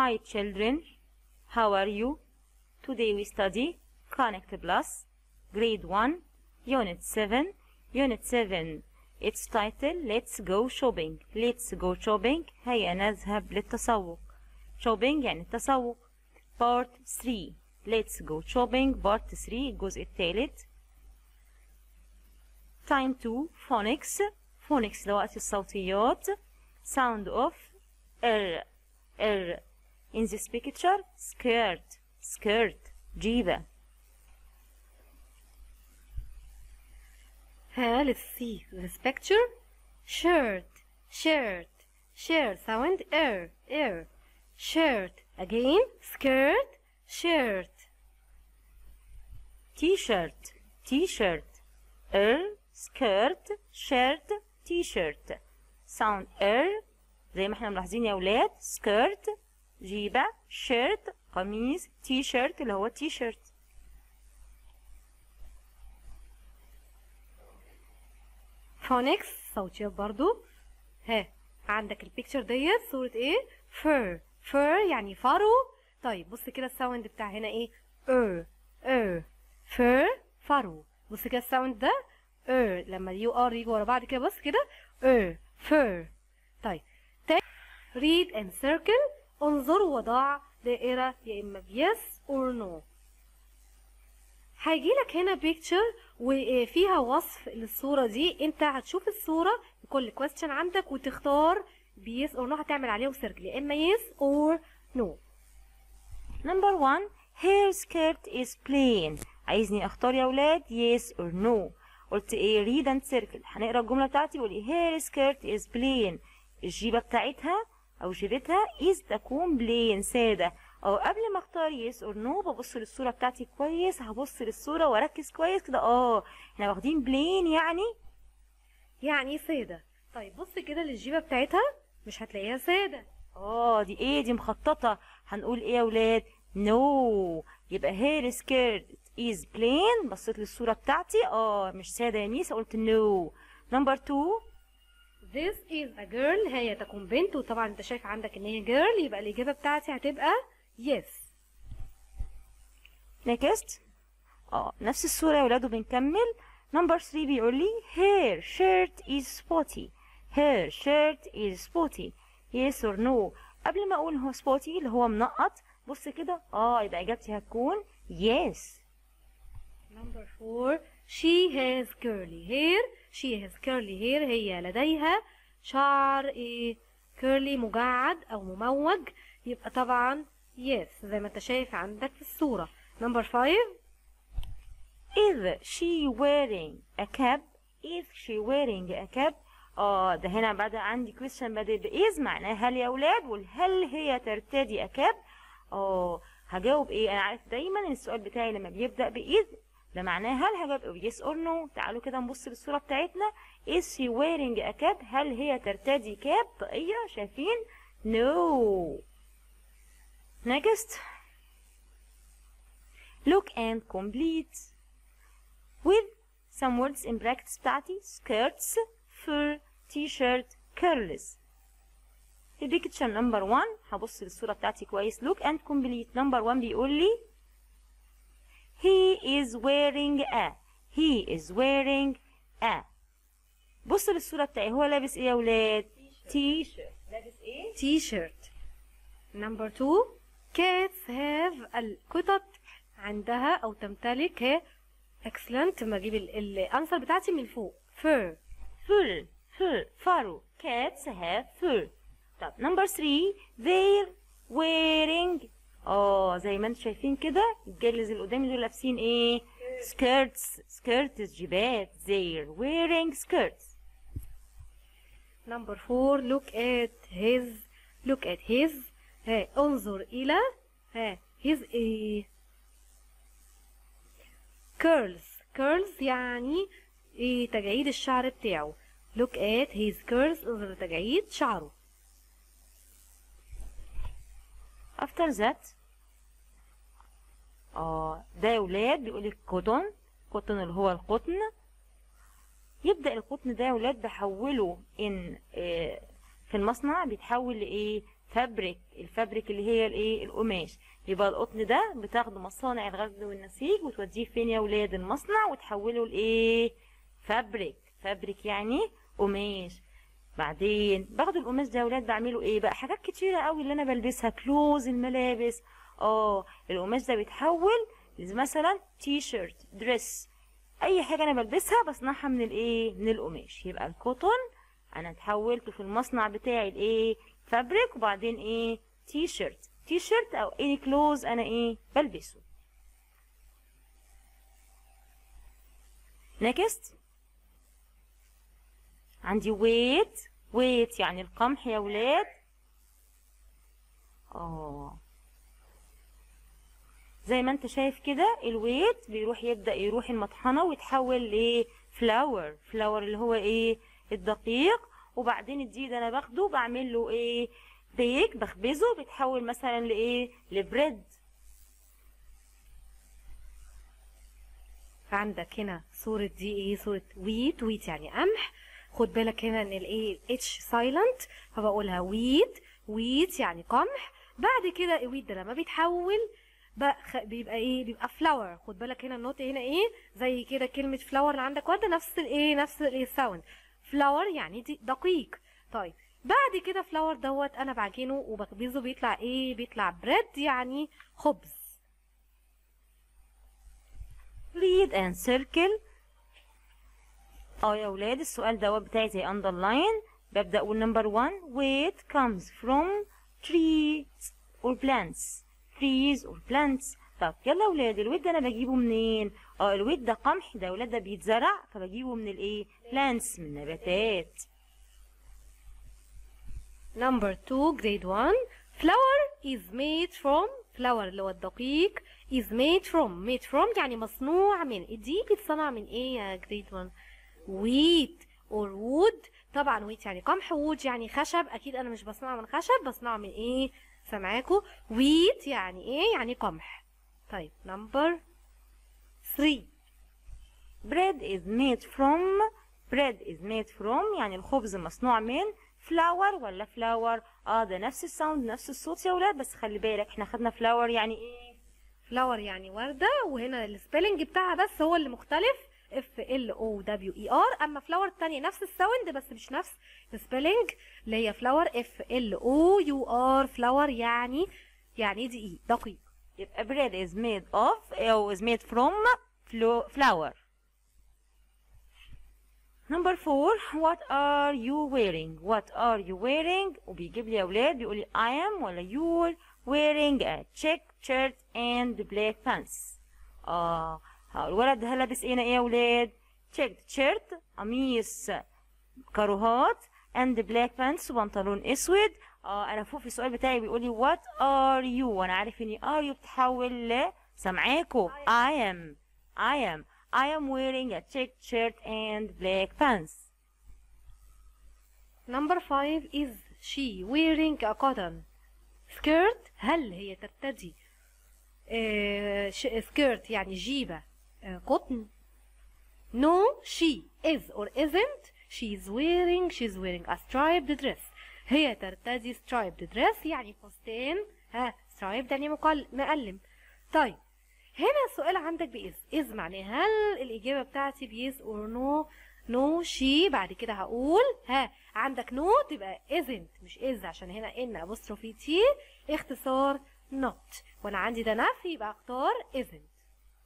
Hi children, how are you? Today we study Connect Plus, Grade 1, Unit 7. Unit 7 Its title Let's go shopping. Let's go shopping هيا نذهب للتسوق. Shopping يعني التسوق. Part 3 Let's go shopping Part 3 الجزء الثالث. Time 2 Phonics. Phonics لوقت الصوتيات. Sound of R R In this picture skirt skirt جيبة ها let's see this picture shirt shirt shirt sound air air shirt again skirt shirt t-shirt t-shirt er skirt shirt t-shirt sound er زي ما احنا ملاحظين يا اولاد skirt جيبة shirt قميص t-shirt اللي هو t-shirt phonics صوتيات برضو ها عندك البيكتشر ديت صورة ايه fur fur يعني فرو طيب بص كده الساوند بتاع هنا ايه ار ار fur فرو بص كده الساوند ده ار لما اليو ار يجوا ورا بعض كده بص كده ار fur طيب تا- read and circle انظر وضع دائرة يا إما بيس or no هيجي لك هنا بيكتشر وفيها وصف للصورة دي انت هتشوف الصورة كل كويستشن عندك وتختار بيس اور نو هتعمل عليه سيركل يا اما يس اور نو number one her skirt is plain عايزني اختار يا اولاد yes or no قلت ايه read and circle هنقرا الجمله بتاعتي وقولي her skirt is plain الجيبه بتاعتها او جيبتها is تكون plain ساده او قبل ما اختار yes or no ببص للصوره بتاعتي كويس هبص للصوره واركز كويس كده اه احنا واخدين plain يعني يعني سادة طيب بص كده للجيبة بتاعتها مش هتلاقيها سادة اه دي ايه دي مخططة هنقول ايه يا ولاد نو no. يبقى هير سكيرت از بلين بصيت للصورة بتاعتي اه مش سادة يا ميس قلت نو نمبر 2 This is a girl هي تكون بنت وطبعا انت شايف عندك ان هي girl يبقى الإجابة بتاعتي هتبقى yes نيكست اه نفس الصورة يا ولاد وبنكمل نمبر 3 بيقول لي her shirt is spotty her shirt is spotty yes or no قبل ما اقول هو spotty اللي هو منقط بص كده اه يبقى اجابتي هتكون yes Number four she has curly hair she has curly hair هي لديها شعر ايه curly مجعد او مموج يبقى طبعا yes زي ما انت شايف عندك في الصورة Number five Is she wearing a cap? Is she wearing a cap? اه ده هنا بدأ عندي question بدأ بإز معناه هل يا أولاد والهل هي ترتدي a cap؟ اه هجاوب إيه؟ أنا عارف دايما إن السؤال بتاعي لما بيبدأ بإز ده معناه هل هجاوب yes or no تعالوا كده نبص للصورة بتاعتنا is she wearing a cap هل هي ترتدي كاب طاقية شايفين no next look and complete with some words in brackets بتاعتي skirts fur t-shirt curls في picture number 1 هبص للصورة بتاعتي كويس look and complete number 1 بيقول لي he is wearing a he is wearing a بص للصورة بتاعي هو لابس ايه يا ولاد تي شيرت لابس ايه t-shirt Number two cats have القطط عندها او تمتلك ها excellent ما اجيب الانسر بتاعتي من فوق fur fur fur فرو cats have fur طب number 3 they're wearing اه زي ما انتم شايفين كده الجلز اللي قدامي دول لابسين ايه skirts skirts جيبات they're wearing skirts Number four look at his look at his ها انظر إلى ها his ايه curls curls يعني ايه تجاعيد الشعر بتاعه look at his curls انظر لتجاعيد شعره after that اه ده يا ولاد بيقول الكوتون كوتون اللي هو القطن يبدأ القطن ده يا ولاد بحوله ان آه، في المصنع بيتحول لايه فابريك الفابريك اللي هي الايه القماش يبقى القطن ده بتاخده مصانع الغزل والنسيج وتوديه فين يا ولاد المصنع وتحوله لايه فابريك فابريك يعني قماش بعدين باخد القماش ده يا ولاد بعمله ايه بقى حاجات كتيره قوي اللي انا بلبسها كلوز الملابس اه القماش ده بيتحول مثلا تي شيرت دريس اي حاجه انا بلبسها بصنعها من الايه من القماش يبقى الكوتون انا اتحولته في المصنع بتاعي لايه فابريك وبعدين ايه تي شيرت تي شيرت او اني كلوز انا ايه بلبسه نيكست عندي ويت ويت يعني القمح يا ولاد اه زي ما انت شايف كده الويت بيروح يبدأ يروح المطحنة ويتحول لفلاور فلاور اللي هو ايه الدقيق وبعدين الدقيق ده انا باخده بعمل له ايه بيك بخبزه بيتحول مثلا لايه لبريد عندك هنا صورة دي ايه صورة ويت ويت يعني قمح خد بالك هنا ان الايه اتش سايلنت فبقولها ويت ويت يعني قمح بعد كده الويت ده لما بيتحول بقى خ- بيبقى ايه بيبقى فلاور خد بالك هنا النوت هنا ايه زي كده كلمة فلاور اللي عندك ورده نفس الايه نفس الايه ساوند فلاور يعني دي دقيق طيب بعد كده فلاور دوت انا بعجنه وبخبزه بيطلع ايه بيطلع بريد يعني خبز read and circle اه يا ولاد السؤال دوت بتاعي زي underline ببدأ اقول number one weight comes from trees or plants trees or plants طب يلا يا ولاد الويت ده انا بجيبه منين اه الويت ده قمح ده يا ولاد ده بيتزرع فبجيبه من الايه plants من نباتات Number 2 grade 1 flour is made from flour اللي هو الدقيق is made from made from يعني مصنوع من دي بيتصنع من ايه يا grade 1 wheat or wood طبعا wheat يعني قمح wood يعني خشب اكيد انا مش بصنعه من خشب بصنعه من ايه سامعاكوا wheat يعني ايه يعني قمح طيب number 3 bread is made from bread is made from يعني الخبز مصنوع من flour ولا flour اه ده نفس الساوند نفس الصوت يا ولاد بس خلي بالك احنا خدنا flour يعني ايه فلاور يعني وردة وهنا السبيلنج بتاعها بس هو اللي مختلف اف ال او دبليو اي ار اما فلاور التانية نفس الساوند بس مش نفس السبيلنج اللي هي فلاور اف ال او يو ار فلاور يعني يعني دي اي دقيق يبقى bread is made of او is made from flo- flour number four what are you wearing what are you wearing وبيجيب لي يا ولاد بيقول لي I am ولا you're wearing a check shirt and black pants اه ها، الولد ده لابس ايه هنا ايه يا ولاد checked shirt قميص كاروهات and black pants وبنطلون اسود اه انا فوق في السؤال بتاعي بيقول لي what are you وانا عارف اني are you بتحول ل سامعاكو I am I am I am wearing a checked shirt and black pants number 5 is she wearing a cotton skirt هل هي ترتدي آه ش- skirt يعني جيبة آه قطن no she is or isn't she is wearing she's wearing a striped dress هي ترتدي striped dress يعني فستان ها striped يعني مقل- مقلم طيب هنا السؤال عندك بإز إز معناه هل الإجابة بتاعتي بيس or no no she بعد كده هقول ها عندك no تبقى isn't مش is عشان هنا ان apostrophe تي اختصار not وانا عندي ده نفي يبقى اختار isn't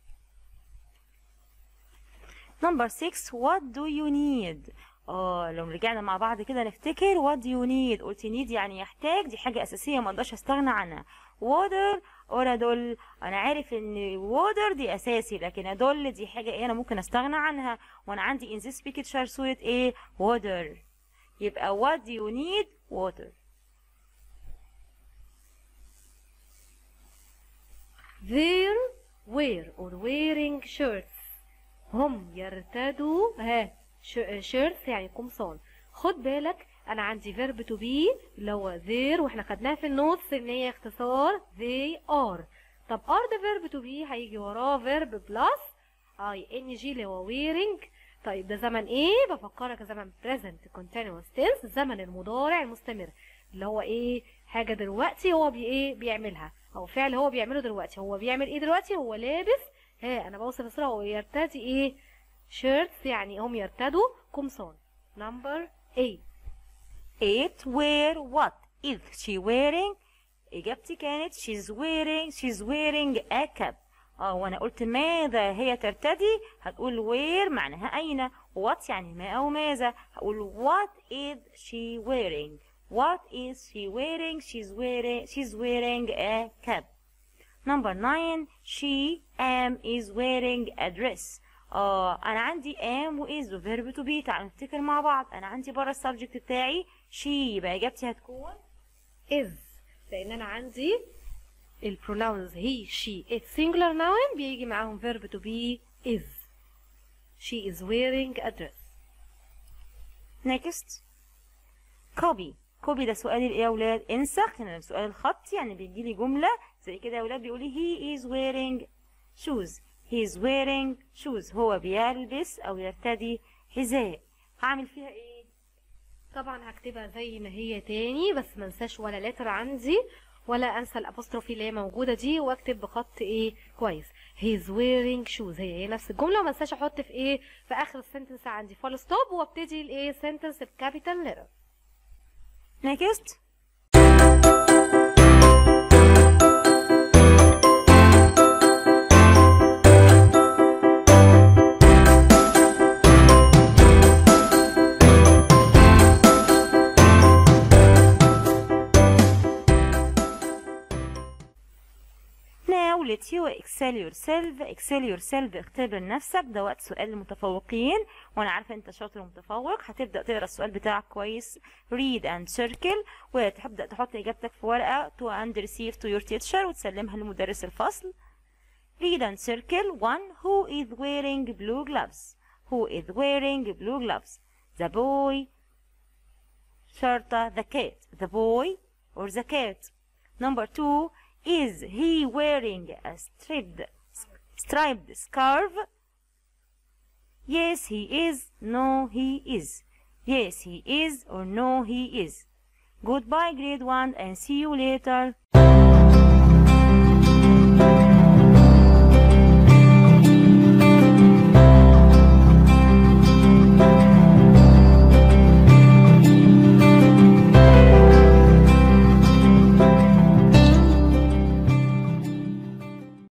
number 6 what do you need اه لو رجعنا مع بعض كده نفتكر what do you need قلت need يعني يحتاج دي حاجة أساسية ما اقدرش استغنى عنها water or أدل أنا عارف إن water دي أساسي لكن أدل دي حاجة إيه أنا ممكن استغنى عنها وأنا عندي in this picture صورة إيه water يبقى what do you need water There wear or wearing shirts هم يرتدوا ها shirts يعني قمصان خد بالك انا عندي verb to be اللي هو there واحنا خدناها في النوتس ان هي اختصار they are طب are ده verb to be هيجي وراه verb plus اي ان جي اللي هو wearing طيب ده زمن ايه بفكرك زمن present continuous tense الزمن المضارع المستمر اللي هو ايه حاجة دلوقتي هو بي ايه بيعملها او فعل هو بيعمله دلوقتي هو بيعمل ايه دلوقتي هو لابس ها انا بوصف الصورة هو يرتدي ايه شيرتس يعني هم يرتدوا قمصان نمبر 8 It wear what is she wearing إجابتي كانت she's wearing she's wearing a cap اه وانا قلت ماذا هي ترتدي هتقول where معناها اين what يعني ما او ماذا هقول what is she wearing what is she wearing she's wearing she's wearing a cap number nine she am is wearing a dress اه انا عندي am و is و verb to be تعالوا نفتكر مع بعض انا عندي بره السبجكت بتاعي she يبقى اجابتي هتكون is لان انا عندي البروناونز هي she it singular noun بيجي معاهم verb to be is she is wearing a dress next copy copy ده سؤال الايه يا اولاد انسخ يعني سؤال الخط يعني بيجي لي جمله زي كده يا اولاد بيقول لي he is wearing shoes he is wearing shoes هو بيلبس او يرتدي حذاء هعمل فيها ايه طبعا هكتبها زي ما هي تاني بس ما انساش ولا لتر عندي ولا انسى الابوستروفي اللي هي موجوده دي واكتب بخط ايه كويس he's wearing shoes هي هي نفس الجمله وما انساش احط في ايه في اخر السنتنس عندي فول ستوب وابتدي الايه سنتنس بكابيتال ليتر next Now let you excel yourself excel yourself اختبر نفسك ده وقت سؤال المتفوقين وانا عارفه انت شاطر ومتفوق هتبدا تقرا السؤال بتاعك كويس read and circle وتبدا تحط اجابتك في ورقه to and receive to your teacher وتسلمها لمدرس الفصل read and circle one who is wearing blue gloves who is wearing blue gloves the boy شرطة the cat the boy or the cat number two is he wearing a striped striped scarf yes he is no he is yes he is or no he is goodbye grade 1 and see you later